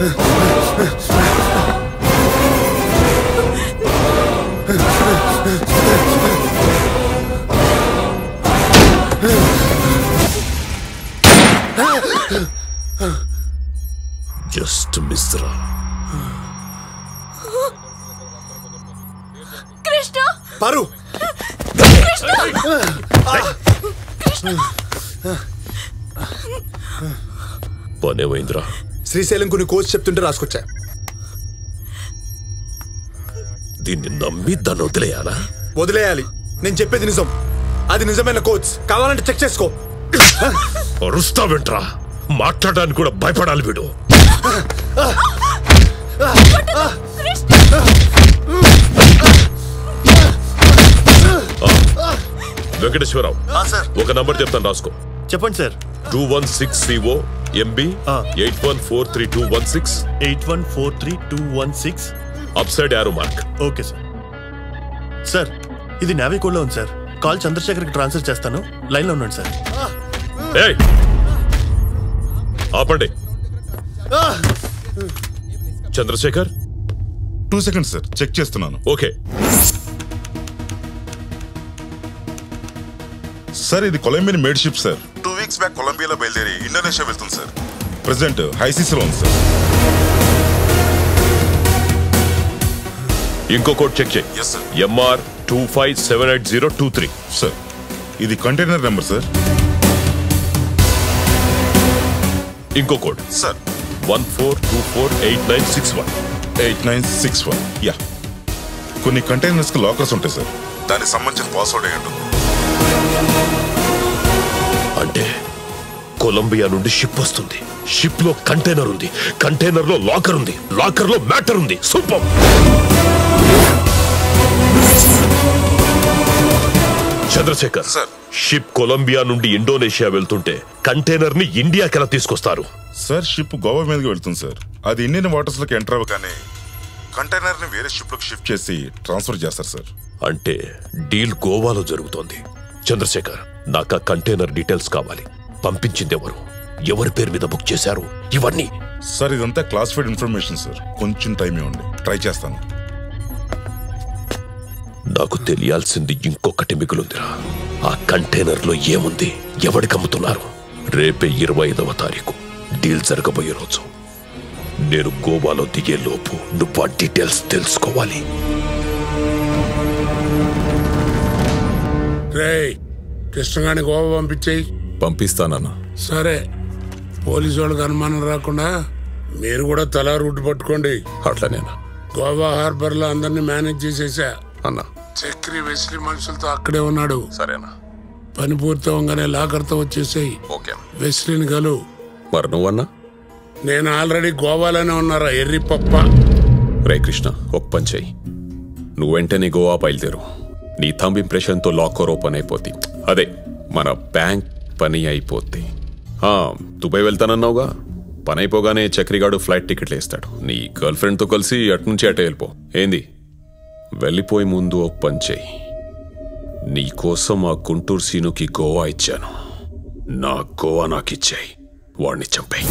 Just Misra Krishna పారు పనేమైందిరా శ్రీశైలం కొన్ని కోచ్ చెప్తుంటే రాసుకొచ్చా దీన్ని నమ్మి దాన్ని వదిలేయాలా వదిలేయాలి నేను చెప్పేది నిజం అది నిజమైన కోచ్ కావాలంటే చెక్ చేసుకో అరుస్తావేంట్రా మాట్లాడడానికి కూడా భయపడాలి వీడు వెంకటేశ్వరరావు ఒక నంబర్ చెప్తాను రాసుకో చెప్పండి sir two one six CO MB eight one four three two one six eight one four three two one six up side arrow mark okay sir sir ఇది నావీ కోడ్లో ఉంది సార్ కాల్ చంద్రశేఖర్కి ట్రాన్స్ఫర్ చేస్తాను లైన్లో ఉండండి sir ఏయ్ ఆపండి Chandrasekhar two seconds sir check చేస్తున్నాను okay sir ఇది Colombian made ship sir two weeks back కొలంబియాలో బయలుదేరి ఇండోనేషియా వెళ్తుంది సార్ ప్రెసెంట్ హైసీసీలో ఉంది సార్ ఇంకో కోడ్ చెక్ చేయి yes sir MR two five seven eight zero two three sir ఇది కంటైనర్ నెంబర్ సార్ ఇంకో code sir one four two four eight nine six one eight nine six one yeah కొన్ని containers కి lockers ఉంటాయి sir దానికి సంబంధించిన password అయి ఉంటుంది అంటే కొలంబియా నుండి షిప్ వస్తుంది షిప్ లో కంటైనర్ ఉంది కంటైనర్ లో లాకర్ ఉంది లాకర్ లో మ్యాటర్ ఉంది super Chandrasekhar sir. Ship Colombia నుండి ఇండోనేషియా వెళ్తుంటే కంటైనర్ ని ఇండియాకి ఎలా తీసుకొస్తారు సార్ షిప్ గోవా మీదకి వెళ్తుంది సార్ అది ఇండియన్ వాటర్స్ లోకి ఎంటర్ అవ్వగానే కంటైనర్ ని వేరే షిప్ లోకి షిఫ్ట్ చేసి ట్రాన్స్ఫర్ చేస్తారు సార్ అంటే డీల్ గోవాలో జరుగుతోంది చంద్రశేఖర్ నాకు ఆ కంటైనర్ డీటెయిల్స్ కావాలి పంపించింది ఎవరు ఎవరి పేరు మీద బుక్ చేశారు ఇవన్నీ సార్ ఇదంతా క్లాసిఫైడ్ ఇన్ఫర్మేషన్ సార్ కొంచెం టైం ఇవ్వండి ట్రై చేస్తాను నాకు తెలియాల్సింది ఇంకొకటి మిగులుందిరా ఆ కంటైనర్ లో ఏముంది ఎవడికి అమ్ముతున్నారు రేపే ఇరవై ఐదవ తారీఖు డీల్ జరగబోయే రోజు నేను గోవాలో దిగే లోపు నువ్వు ఆ డీటెయిల్స్ తెలుసుకోవాలి రేయ్ కృష్ణగాని గోవా పంపించేయి పంపిస్తానన్నా సరే పోలీసు వాళ్ళకి అనుమానం రాకుండా మీరు కూడా తలా రూట్ పట్టుకోండి అట్లనేనా గోవా హార్బర్ లో అందరినీ మేనేజ్ చేసేసా అన్నా చక్రి వెస్లీ మనుషులతో అక్కడే ఉన్నాడు సరేనా పని పూర్తవగానే లాకర్తో వచ్చేసేయి ఓకే వెస్లీని కలు మరి నువ్వన్నా నేను ఆల్రెడీ గోవాలోనే ఉన్నారా ఎర్రి పప్ప రే కృష్ణ ఒక పని చెయ్యి నువ్వు వెంటనే గోవా బయలుదేరు నీ థంబ్ ఇంప్రెషన్తో లాకర్ ఓపెన్ అయిపోద్ది అదే మన బ్యాంక్ పని అయిపోద్ది ఆ, దుబాయ్ వెళ్తానన్నావుగా పని అయిపోగానే చక్రిగాడు ఫ్లైట్ టికెట్లు వేస్తాడు నీ గర్ల్ ఫ్రెండ్తో కలిసి అటు నుంచి అటే వెళ్ళిపో ఏంది వెళ్ళిపోయి ముందు ఒక పని చెయ్యి నీ కోసం ఆ గుంటూరు సీనుకి గోవా ఇచ్చాను నా గోవా నాకు ఇచ్చాయి వాడిని చంపాయి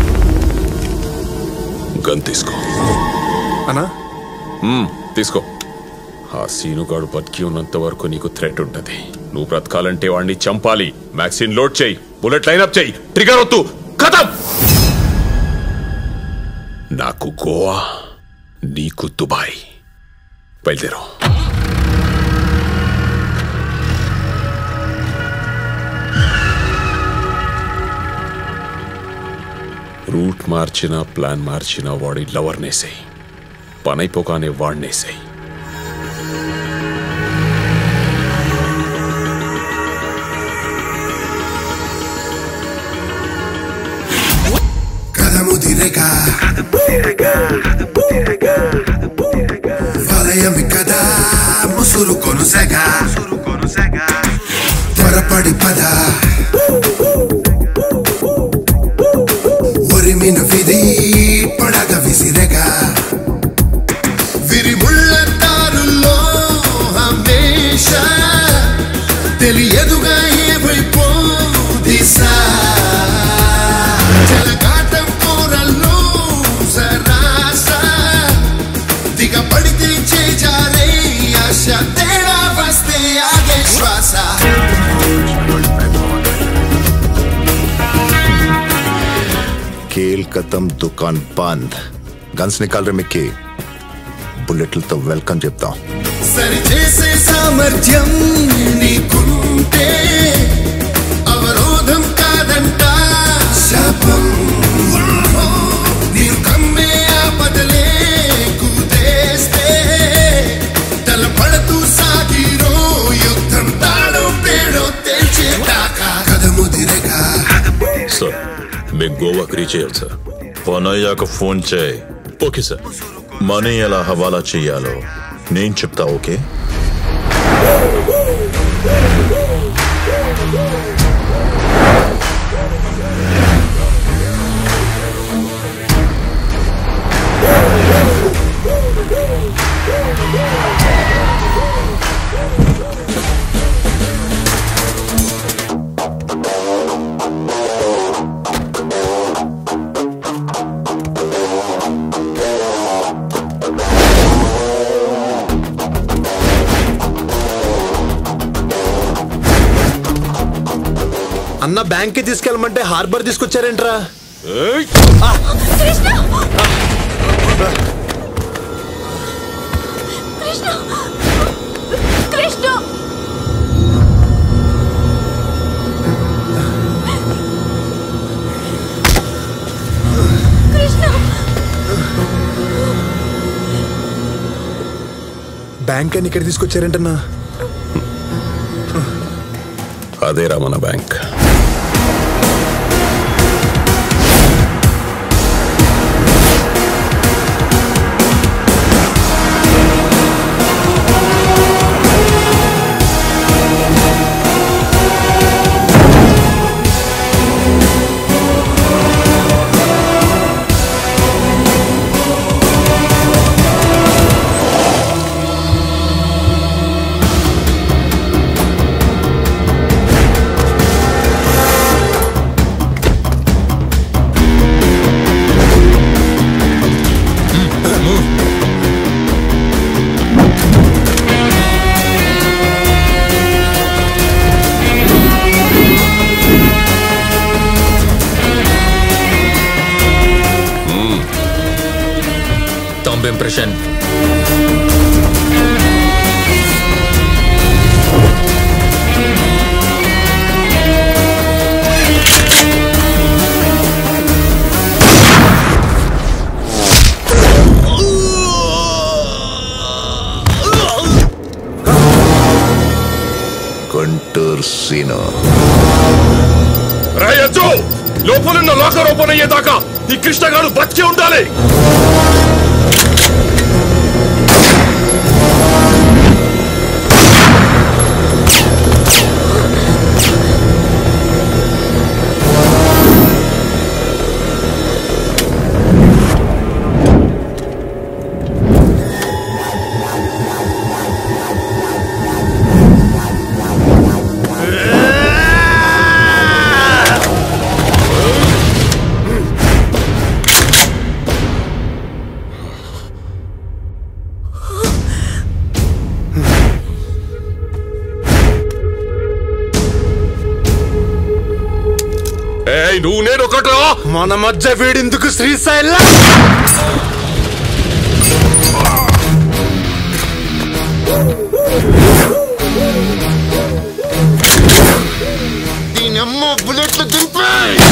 గన్ తీసుకో అనా మ్మ్, తీసుకో ఆ సీనుగాడు బతికి ఉన్నంత వరకు నీకు థ్రెట్ ఉంటది నువ్వు బ్రతకాలంటే వాడిని చంపాలి మ్యాక్సిన్ లోడ్ చేయి బుల్లెట్ లైనప్ చేయి ట్రిగర్ వద్దు కథం నాకు గోవా నీకు దుబాయ్ బయలుదేరు రూట్ మార్చినా ప్లాన్ మార్చినా వాడి లవర్నేసేయి పనైపోగానే వాడినేసేయి కదముదిరగా వలయమి కదా ముసురు కొనుసగా త్వరపడి పద ఒరిమిన విధి పడగ విసిరగా విరిముళ్ళ దారుల్లో హమేష తెలియదుగా ఏవైపో దిశ జలగాటం కూరల్లో ఖతం దుకాన్ బంద్ గన్స్ నికాల్ రే మిక్కి బుల్లెట్లతో వెల్కమ్ చెప్తాం సరిచేసే సామర్థ్యం నీకుంటే అవరోధం కాదంట శాపం నీరు కమ్మే ఆపదలే కుదేస్తే తలపడుతూ సాగిరో యుద్ధం తాళం పేడో తెల్చేదాకా కథ ముదిరగా సార్ మేము గోవాకి రీచ్ అయ్యాం సార్ పని అయ్యాక ఫోన్ చేయి ఓకే సార్ మనీ ఎలా హవాలా చెయ్యాలో నేను చెప్తా ఓకే అన్న బ్యాంక్ కి తీసుకెళ్ళమంటే హార్బర్ తీసుకొచ్చారేంట్రా కృష్ణ కృష్ణ కృష్ణ కృష్ణ బ్యాంక్ అని ఇక్కడ తీసుకొచ్చారేంటన్నా అదేరా మన bank Thumb impression. Guntur Seenu రాయొచ్చు లోపలున్న లాకర్ ఓపెన్ అయ్యేదాకా ఈ కృష్ణగాడు బతికి ఉండాలి ఏయ్ నువ్వు నేను ఒకటో మన మధ్య వీడిందుకు శ్రీశైల దీని అమ్మ బుల్లెట్లు దింపే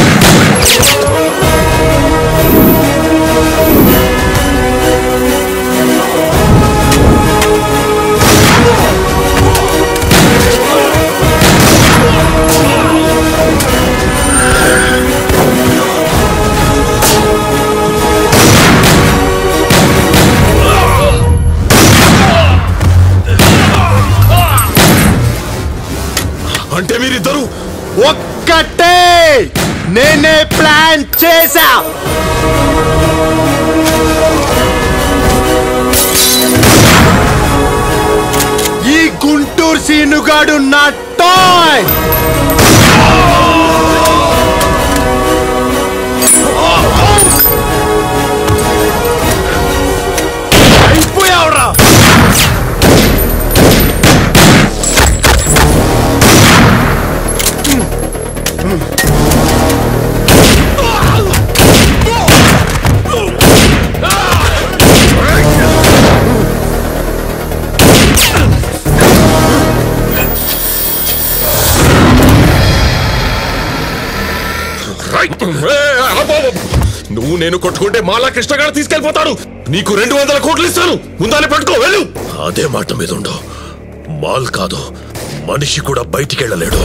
అంటే మీరిద్దరు ఒక్కటే నేనే ప్లాన్ చేశా ఈ గుంటూరు సీనుగాడు నా టాయ్ అయిపోయావురా నేను కొట్టుకుంటే మాలా కృష్ణ గారు తీసుకెళ్లిపోతాడు నీకు రెండు వందల కోట్లు ఇస్తాను ముందానే పట్టుకో వెళ్ళు అదే మాట మీద ఉండవు మాల్ కాదు మనిషి కూడా బయటికి వెళ్ళలేడు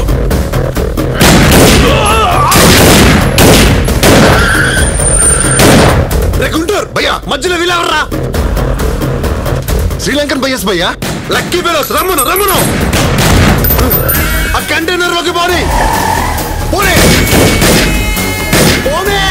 గుంటూరు భయ్యా మధ్యలో వీళ్ళెవర్రా శ్రీలంకన్ భయ్యస్ భయ్యా లక్కీ ఫెలోస్ రమ్మను రమ్మను ఆ కంటైనర్ లోకి పోనీ పోనీ పోనీ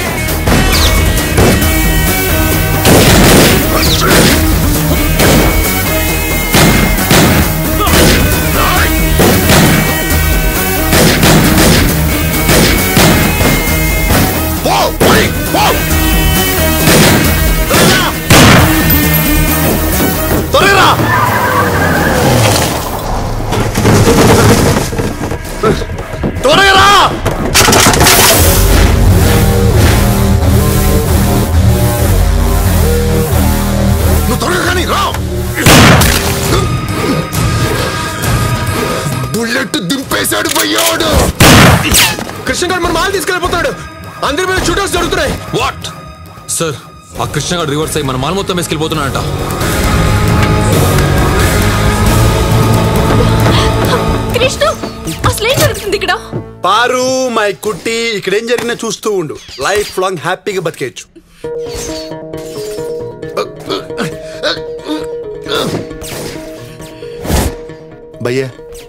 పో పోనీ, పో త్వరగా త్వరగా రా నువ్వు త్వరగా కానీ రా బుల్లెట్ దింపేశాడు భయ్యోడు కృష్ణ గారు మన మాల్ తీసుకెళ్ళిపోతాడు అందరి మీద షూటర్స్ జరుగుతున్నాయి వాట్ సార్ ఆ కృష్ణ గారు రివర్స్ అయ్యి మన మాల్ మొత్తం వేసుకెళ్ళిపోతున్నాడట కృష్ణ అసలేం జరుగుతుంది ఇక్కడ పారు మై కుట్టి ఇక్కడ ఏం జరిగినా చూస్తూ ఉండు లైఫ్ లాంగ్ హ్యాపీగా బతికేయచ్చు భయ్యా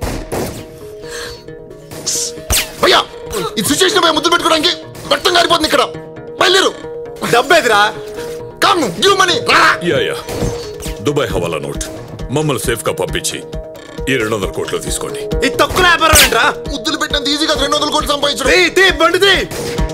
భయ్యా ఈ సిచ్యువేషన్ భయ్యా ముద్దు పెట్టుకోవడానికి రక్తం కారిపోతుంది ఇక్కడ బయలుదేరు డబ్బేదిరా come give money yeah yeah Dubai హవాలా నోట్ మమ్మల్ని సేఫ్ గా పంపించి ఈ రెండు వందల కోట్లు తీసుకోండి ఇది తక్కువ వ్యాపారం ఏంట్రా ముద్దులు పెట్టినంత ఈజీగా రెండు వందల కోట్లు సంపాదించడం తీ తీ బండి తీ